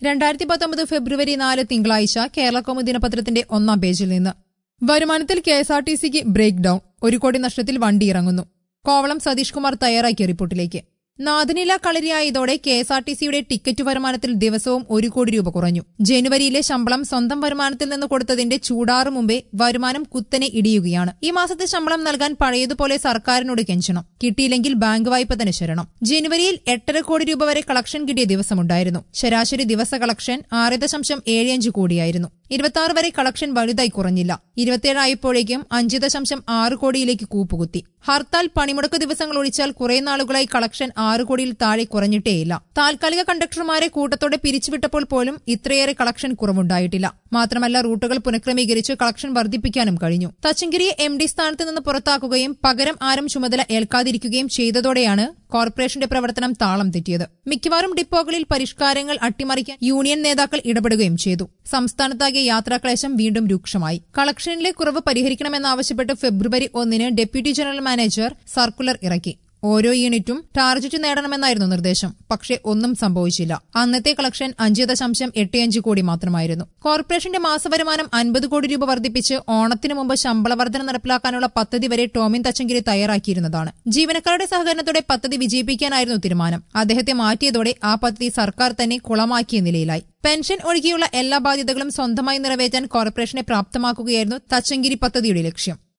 രണ്ടായിരത്തി പത്തൊമ്പത് ഫെബ്രുവരി നാല് തിങ്കളാഴ്ച കേരള കൗമുദി ദിനപത്രത്തിന്റെ ഒന്നാം പേജിൽ നിന്ന് വരുമാനത്തിൽ കെ എസ് ആർ ടി സിക്ക് ബ്രേക്ക് ഡൌൺ ഒരു കോടി നഷ്ടത്തിൽ വണ്ടി ഇറങ്ങുന്നു കോവളം സതീഷ് കുമാർ തയ്യാറാക്കിയ റിപ്പോർട്ടിലേക്ക് നാദിനില കളരിയായതോടെ കെ എസ് ആർ ടി സിയുടെ ടിക്കറ്റ് വരുമാനത്തിൽ ദിവസവും ഒരു കോടി രൂപ കുറഞ്ഞു ജനുവരിയിലെ ശമ്പളം സ്വന്തം വരുമാനത്തിൽ നിന്ന് കൊടുത്തതിന്റെ ചൂടാറു മുമ്പേ വരുമാനം കുത്തനെ ഇടിയുകയാണ് ഈ മാസത്തെ ശമ്പളം നൽകാൻ പഴയതുപോലെ സർക്കാരിനോട് കെഞ്ചണം കിട്ടിയില്ലെങ്കിൽ ബാങ്ക് വായ്പ തന്നെ ശരണം ജനുവരിയിൽ എട്ടര കോടി രൂപ വരെ കളക്ഷൻ കിട്ടിയ ദിവസമുണ്ടായിരുന്നു ശരാശരി ദിവസ കളക്ഷൻ ആറ് ദശാംശം ഏഴ് അഞ്ച് കോടിയായിരുന്നു ഇരുപത്തി വരെ കളക്ഷൻ വലുതായി കുറഞ്ഞില്ല ഇരുപത്തിയേഴായപ്പോഴേക്കും അഞ്ച് ദശാംശം ആറ് കോടിയിലേക്ക് കൂപ്പുകുത്തി ഹർത്താൽ പണിമുടക്ക് ദിവസങ്ങൾ ഒഴിച്ചാൽ കുറെ നാളുകളായി കളക്ഷൻ ആറ് കോടിയിൽ താഴെ കുറഞ്ഞിട്ടേയില്ല താൽക്കാലിക കണ്ടക്ടർമാരെ കൂട്ടത്തോടെ പിരിച്ചുവിട്ടപ്പോൾ പോലും ഇത്രയേറെ കളക്ഷൻ കുറവുണ്ടായിട്ടില്ല മാത്രമല്ല റൂട്ടുകൾ പുനഃക്രമീകരിച്ച് കളക്ഷൻ വർദ്ധിപ്പിക്കാനും കഴിഞ്ഞു തച്ചങ്കരിയെ എം ഡി സ്ഥാനത്ത് നിന്ന് പുറത്താക്കുകയും പകരം ആരും ചുമതല ഏൽക്കാതിരിക്കുകയും ചെയ്തതോടെയാണ് കോർപ്പറേഷന്റെ പ്രവർത്തനം താളം തെറ്റിയത് മിക്കവാറും ഡിപ്പോകളിൽ പരിഷ്കാരങ്ങൾ അട്ടിമറിക്കാൻ യൂണിയൻ നേതാക്കൾ ഇടപെടുകയും ചെയ്തു സംസ്ഥാനത്താകെ യാത്രാക്ലേശം വീണ്ടും രൂക്ഷമായി കളക്ഷനിലെ കുറവ് പരിഹരിക്കണമെന്നാവശ്യപ്പെട്ട് ഫെബ്രുവരി ഒന്നിന് ഡെപ്യൂട്ടി ജനറൽ മാനേജർ സർക്കുലർ ഇറക്കി ഓരോ യൂണിറ്റും ടാർജറ്റ് നേടണമെന്നായിരുന്നു നിർദ്ദേശം പക്ഷേ ഒന്നും സംഭവിച്ചില്ല അന്നത്തെ കളക്ഷൻ അഞ്ച് ദശാംശം എട്ട് അഞ്ച് കോടി മാത്രമായിരുന്നു കോർപ്പറേഷന്റെ മാസവരുമാനം അൻപത് കോടി രൂപ വർദ്ധിപ്പിച്ച് ഓണത്തിന് മുമ്പ് ശമ്പള വർധന നടപ്പിലാക്കാനുള്ള പദ്ധതി വരെ ടോമിൻ തച്ചങ്കിരി തയ്യാറാക്കിയിരുന്നതാണ് ജീവനക്കാരുടെ സഹകരണത്തോടെ പദ്ധതി വിജയിപ്പിക്കാനായിരുന്നു തീരുമാനം അദ്ദേഹത്തെ മാറ്റിയതോടെ ആ പദ്ധതി സർക്കാർ തന്നെ കുളമാക്കിയ നിലയിലായി പെൻഷൻ ഒഴികെയുള്ള എല്ലാ ബാധ്യതകളും സ്വന്തമായി നിറവേറ്റാൻ കോർപ്പറേഷനെ പ്രാപ്തമാക്കുകയായിരുന്നു തച്ചങ്കിരി പദ്ധതിയുടെ ലക്ഷ്യം